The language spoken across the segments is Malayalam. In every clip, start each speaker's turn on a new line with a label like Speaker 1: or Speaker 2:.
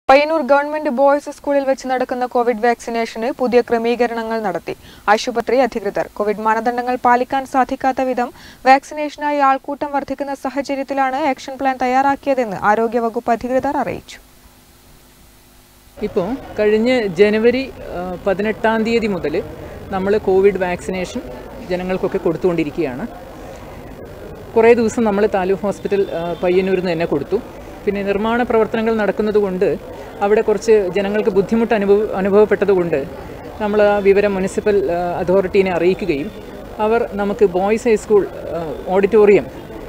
Speaker 1: പയ്യന്നൂർ ഗവൺമെന്റ് ബോയ്സ് സ്കൂളിൽ വെച്ച് നടക്കുന്ന കോവിഡ് വാക്സിനേഷന് പുതിയ ക്രമീകരണങ്ങൾ നടത്തി ആശുപത്രി അധികൃതർ കോവിഡ് മാനദണ്ഡങ്ങൾ പാലിക്കാൻ സാധിക്കാത്ത വിധം വാക്സിനേഷനായി ആൾക്കൂട്ടം വർദ്ധിക്കുന്ന സാഹചര്യത്തിലാണ് ആക്ഷൻ പ്ലാൻ തയ്യാറാക്കിയതെന്ന് ആരോഗ്യവകുപ്പ് അധികൃതർ അറിയിച്ചു
Speaker 2: ഇപ്പോൾ കഴിഞ്ഞ ജനുവരി ആ, പതിനെട്ടാം തീയതി മുതൽ നമ്മൾ കോവിഡ് വാക്സിനേഷൻ ജനങ്ങൾക്കൊക്കെ കൊടുത്തുകൊണ്ടിരിക്കുകയാണ് കുറേ ദിവസം നമ്മൾ താലൂക്ക് ഹോസ്പിറ്റൽ ആ, പയ്യന്നൂരിൽ നിന്ന് തന്നെ കൊടുത്തു പിന്നെ നിർമ്മാണ പ്രവർത്തനങ്ങൾ നടക്കുന്നത് കൊണ്ട് അവിടെ കുറച്ച് ജനങ്ങൾക്ക് ബുദ്ധിമുട്ട് അനുഭവ അനുഭവപ്പെട്ടതുകൊണ്ട് നമ്മൾ ആ വിവരം മുനിസിപ്പൽ ആ, അതോറിറ്റീനെ അറിയിക്കുകയും അവർ നമുക്ക് ബോയ്സ് ഹൈസ്കൂൾ ആ, ഓഡിറ്റോറിയം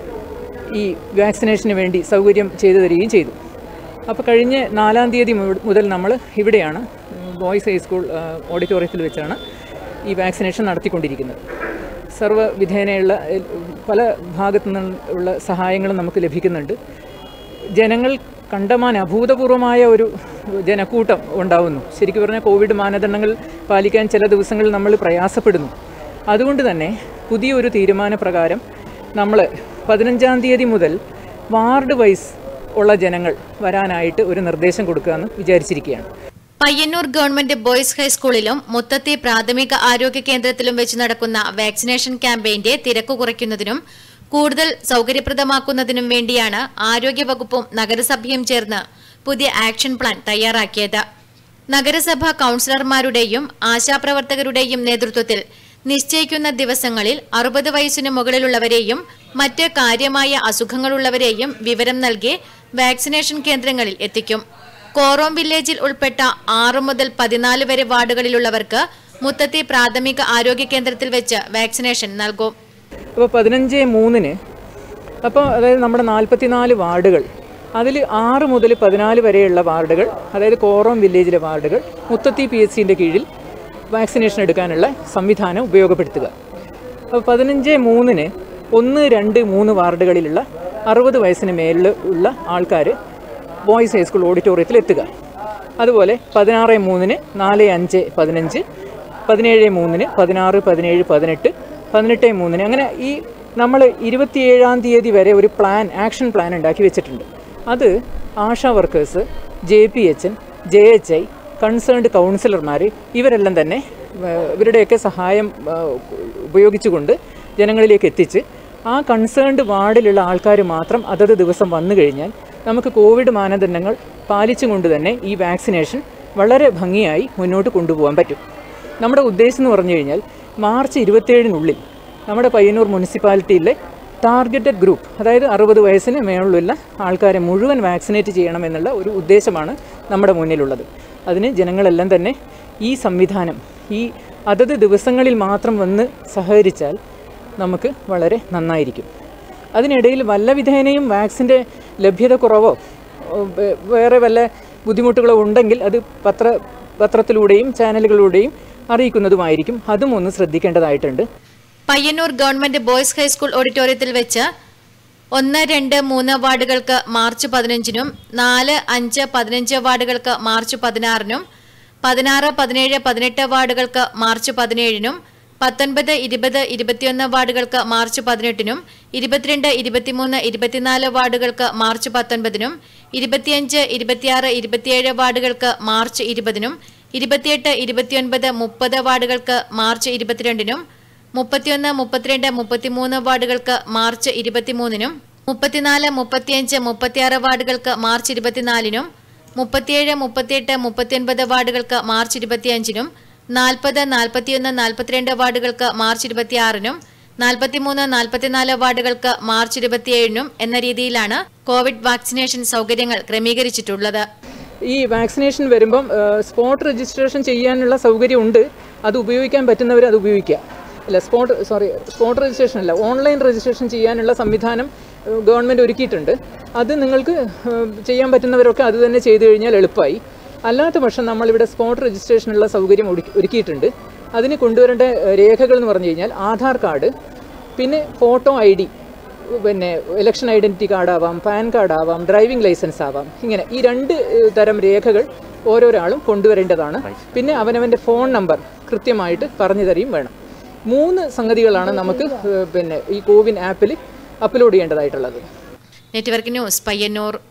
Speaker 2: ഈ വാക്സിനേഷന് വേണ്ടി സൗകര്യം ചെയ്തു തരികയും ചെയ്തു അപ്പോൾ കഴിഞ്ഞ നാലാം തീയതി മു- മുതൽ നമ്മൾ ഇവിടെയാണ് ഉം, ബോയ്സ് ഹൈസ്കൂൾ ആ, ഓഡിറ്റോറിയത്തിൽ വെച്ചാണ് ഈ വാക്സിനേഷൻ നടത്തിക്കൊണ്ടിരിക്കുന്നത് സർവ്വ വിധേനയുള്ള എൽ- പല ഭാഗത്തു നിന്നുള്ള സഹായങ്ങളും നമുക്ക് ലഭിക്കുന്നുണ്ട് ജനങ്ങൾ കണ്ടമാൻ അഭൂതപൂർവമായ ഒരു ജനക്കൂട്ടം ഉണ്ടാവുന്നു ശരിക്കും പറഞ്ഞാൽ കോവിഡ് മാനദണ്ഡങ്ങൾ പാലിക്കാൻ ചില ദിവസങ്ങളിൽ നമ്മൾ പ്രയാസപ്പെടുന്നു അതുകൊണ്ട് തന്നെ പുതിയൊരു തീരുമാനപ്രകാരം നമ്മൾ പതിനഞ്ചാം തീയതി മുതൽ വാർഡ് വൈസ് ഉള്ള ജനങ്ങൾ വരാനായിട്ട് ഒരു നിർദ്ദേശം കൊടുക്കാമെന്ന് വിചാരിച്ചിരിക്കുകയാണ്
Speaker 3: പയ്യന്നൂർ ഗവൺമെന്റ് ബോയ്സ് ഹൈസ്കൂളിലും മുത്തത്തി പ്രാഥമിക ആരോഗ്യ കേന്ദ്രത്തിലും വെച്ച് നടക്കുന്ന വാക്സിനേഷൻ ക്യാമ്പയിന്റെ തിരക്ക് കുറയ്ക്കുന്നതിനും കൂടുതൽ സൗകര്യപ്രദമാക്കുന്നതിനും വേണ്ടിയാണ് ആരോഗ്യവകുപ്പും നഗരസഭയും ചേർന്ന് പുതിയ ആക്ഷൻ പ്ലാൻ തയ്യാറാക്കിയത് നഗരസഭ കൌൺസിലർമാരുടെയും ആശാപ്രവർത്തകരുടെയും നേതൃത്വത്തിൽ നിശ്ചയിക്കുന്ന ദിവസങ്ങളിൽ അറുപത് വയസ്സിന് മുകളിലുള്ളവരെയും മറ്റ് കാര്യമായ അസുഖങ്ങളുള്ളവരെയും വിവരം നൽകി വാക്സിനേഷൻ കേന്ദ്രങ്ങളിൽ എത്തിക്കും കോറോം വില്ലേജിൽ ഉൾപ്പെട്ട ആറ് മുതൽ പതിനാല് വരെ വാർഡുകളിലുള്ളവർക്ക് മുത്തത്തി പ്രാഥമിക ആരോഗ്യ കേന്ദ്രത്തിൽ വെച്ച് വാക്സിനേഷൻ നൽകും
Speaker 2: അപ്പോൾ പതിനഞ്ച് മൂന്നിന് അപ്പോൾ അതായത് നമ്മുടെ നാൽപ്പത്തിനാല് വാർഡുകൾ അതിൽ ആറ് മുതൽ പതിനാല് വരെയുള്ള വാർഡുകൾ അതായത് കോറോം വില്ലേജിലെ വാർഡുകൾ മുത്തത്തി പി എച്ച് സിൻ്റെ കീഴിൽ വാക്സിനേഷൻ എടുക്കാനുള്ള സംവിധാനം ഉപയോഗപ്പെടുത്തുക അപ്പോൾ പതിനഞ്ച് മൂന്നിന് ഒന്ന് രണ്ട് മൂന്ന് വാർഡുകളിലുള്ള അറുപത് വയസ്സിന് മേലിൽ ഉള്ള ആൾക്കാർ ബോയ്സ് ഹൈസ്കൂൾ ഓഡിറ്റോറിയത്തിൽ എത്തുക അതുപോലെ പതിനാറ് മൂന്നിന് നാല് അഞ്ച് പതിനഞ്ച് പതിനേഴ് മൂന്നിന് പതിനാറ് പതിനേഴ് പതിനെട്ട് പതിനെട്ട് മൂന്നിന് അങ്ങനെ ഈ നമ്മൾ ഇരുപത്തിയേഴാം തീയതി വരെ ഒരു പ്ലാൻ ആക്ഷൻ പ്ലാൻ ഉണ്ടാക്കി വെച്ചിട്ടുണ്ട് അത് Asha workers J P H N J H I concerned കൗൺസിലർമാർ ഇവരെല്ലാം തന്നെ ഏഹ്, ഇവരുടെയൊക്കെ സഹായം ഏഹ്, ഉപയോഗിച്ചുകൊണ്ട് ജനങ്ങളിലേക്ക് എത്തിച്ച് ആ കൺസേൺഡ് വാർഡിലുള്ള ആൾക്കാർ മാത്രം അതത് ദിവസം വന്നു കഴിഞ്ഞാൽ നമുക്ക് കോവിഡ് മാനദണ്ഡങ്ങൾ പാലിച്ചുകൊണ്ട് തന്നെ ഈ വാക്സിനേഷൻ വളരെ ഭംഗിയായി മുന്നോട്ട് കൊണ്ടുപോകാൻ പറ്റും നമ്മുടെ ഉദ്ദേശം എന്ന് പറഞ്ഞു കഴിഞ്ഞാൽ മാർച്ച് ഇരുപത്തേഴിനുള്ളിൽ നമ്മുടെ പയ്യന്നൂർ മുനിസിപ്പാലിറ്റിയിലെ ടാർഗറ്റഡ് ഗ്രൂപ്പ് അതായത് അറുപത് വയസ്സിന് മേളിലുള്ള ആൾക്കാരെ മുഴുവൻ വാക്സിനേറ്റ് ചെയ്യണം എന്നുള്ള ഒരു ഉദ്ദേശമാണ് നമ്മുടെ മുന്നിലുള്ളത് അതിന് ജനങ്ങളെല്ലാം തന്നെ ഈ സംവിധാനം ഈ അതത് ദിവസങ്ങളിൽ മാത്രം വന്ന് സഹകരിച്ചാൽ നമുക്ക് വളരെ നന്നായിരിക്കും അതിനിടയിൽ വല്ല വിധേനയും വാക്സിൻ്റെ ലഭ്യത കുറവോ ഓ, വേ- വേറെ വല്ല ബുദ്ധിമുട്ടുകളോ ഉണ്ടെങ്കിൽ അത് പത്ര പത്രത്തിലൂടെയും ചാനലുകളിലൂടെയും അറിയിക്കുന്നതുമായിരിക്കും അതും ഒന്ന് ശ്രദ്ധിക്കേണ്ടതായിട്ടുണ്ട്
Speaker 3: പയ്യന്നൂർ ഗവൺമെന്റ് ബോയ്സ് ഹൈസ്കൂൾ ഓഡിറ്റോറിയത്തിൽ വെച്ച് ഒന്ന് രണ്ട് മൂന്ന് വാർഡുകൾക്ക് മാർച്ച് പതിനഞ്ചിനും നാല് അഞ്ച് പതിനഞ്ച് വാർഡുകൾക്ക് മാർച്ച് പതിനാറിനും പതിനാറ് പതിനേഴ് പതിനെട്ട് വാർഡുകൾക്ക് മാർച്ച് പതിനേഴിനും പത്തൊൻപത് ഇരുപത് ഇരുപത്തിയൊന്ന് വാർഡുകൾക്ക് മാർച്ച് പതിനെട്ടിനും ഇരുപത്തിരണ്ട് ഇരുപത്തിമൂന്ന് ഇരുപത്തിനാല് വാർഡുകൾക്ക് മാർച്ച് പത്തൊൻപതിനും ഇരുപത്തിയഞ്ച് ഇരുപത്തിയാറ് ഇരുപത്തിയേഴ് വാർഡുകൾക്ക് മാർച്ച് ഇരുപതിനും ഇരുപത്തിയെട്ട് ഇരുപത്തിയൊൻപത് മുപ്പത് വാർഡുകൾക്ക് മാർച്ച് ഇരുപത്തിരണ്ടിനും മുപ്പത്തിയൊന്ന് മുപ്പത്തിരണ്ട് മുപ്പത്തിമൂന്ന് വാർഡുകൾക്ക് മാർച്ച് ഇരുപത്തിമൂന്നിനും മുപ്പത്തിനാല് മുപ്പത്തിയഞ്ച് മുപ്പത്തിയാറ് വാർഡുകൾക്ക് മാർച്ച് ഇരുപത്തിനാലിനും മുപ്പത്തിയേഴ് മുപ്പത്തിയെട്ട് മുപ്പത്തിയൊൻപത് വാർഡുകൾക്ക് മാർച്ച് ഇരുപത്തിയഞ്ചിനും നാൽപ്പത് നാൽപ്പത്തിയൊന്ന് നാൽപ്പത്തിരണ്ട് വാർഡുകൾക്ക് മാർച്ച് ഇരുപത്തിയാറിനും നാൽപ്പത്തിമൂന്ന് നാൽപ്പത്തിനാല് വാർഡുകൾക്ക് മാർച്ച് ഇരുപത്തിയേഴിനും എന്ന രീതിയിലാണ് കോവിഡ് വാക്സിനേഷൻ സൗകര്യങ്ങൾ ക്രമീകരിച്ചിട്ടുള്ളത്
Speaker 2: ഈ വാക്സിനേഷൻ വരുമ്പം സ്പോട്ട് രജിസ്ട്രേഷൻ ചെയ്യാനുള്ള സൗകര്യമുണ്ട് അത് ഉപയോഗിക്കാൻ പറ്റുന്നവർ അത് ഉപയോഗിക്കുക അല്ല സ്പോട്ട് സോറി സ്പോട്ട് രജിസ്ട്രേഷൻ അല്ല ഓൺലൈൻ രജിസ്ട്രേഷൻ ചെയ്യാനുള്ള സംവിധാനം ഗവൺമെൻറ് ഒരുക്കിയിട്ടുണ്ട് അത് നിങ്ങൾക്ക് ഏഹ്, ചെയ്യാൻ പറ്റുന്നവരൊക്കെ അത് തന്നെ ചെയ്തു കഴിഞ്ഞാൽ എളുപ്പമായി അല്ലാത്ത പക്ഷം നമ്മളിവിടെ സ്പോട്ട് രജിസ്ട്രേഷനുള്ള സൗകര്യം ഒരുക്കി- ഒരുക്കിയിട്ടുണ്ട് അതിന് കൊണ്ടുവരേണ്ട ഏഹ്, രേഖകൾ എന്ന് പറഞ്ഞു കഴിഞ്ഞാൽ ആധാർ കാർഡ് പിന്നെ ഫോട്ടോ ഐ ഡി പിന്നെ ഇലക്ഷൻ ഐഡൻറ്റിറ്റി കാർഡ് ആവാം പാൻ കാർഡ് ആവാം ഡ്രൈവിംഗ് ലൈസൻസ് ആവാം ഇങ്ങനെ ഈ രണ്ട് ഏഹ്, തരം രേഖകൾ ഓരോരാളും കൊണ്ടുവരേണ്ടതാണ് പിന്നെ അവനവൻ്റെ ഫോൺ നമ്പർ കൃത്യമായിട്ട് പറഞ്ഞു തരികയും വേണം മൂന്ന് സംഗതികളാണ് നമുക്ക് ഏഹ്, പിന്നെ ഈ കോവിൻ ആപ്പിൽ അപ്ലോഡ് ചെയ്യേണ്ടതായിട്ടുള്ളത്
Speaker 3: നെറ്റ്വർക്ക് ന്യൂസ് പയ്യന്നൂർ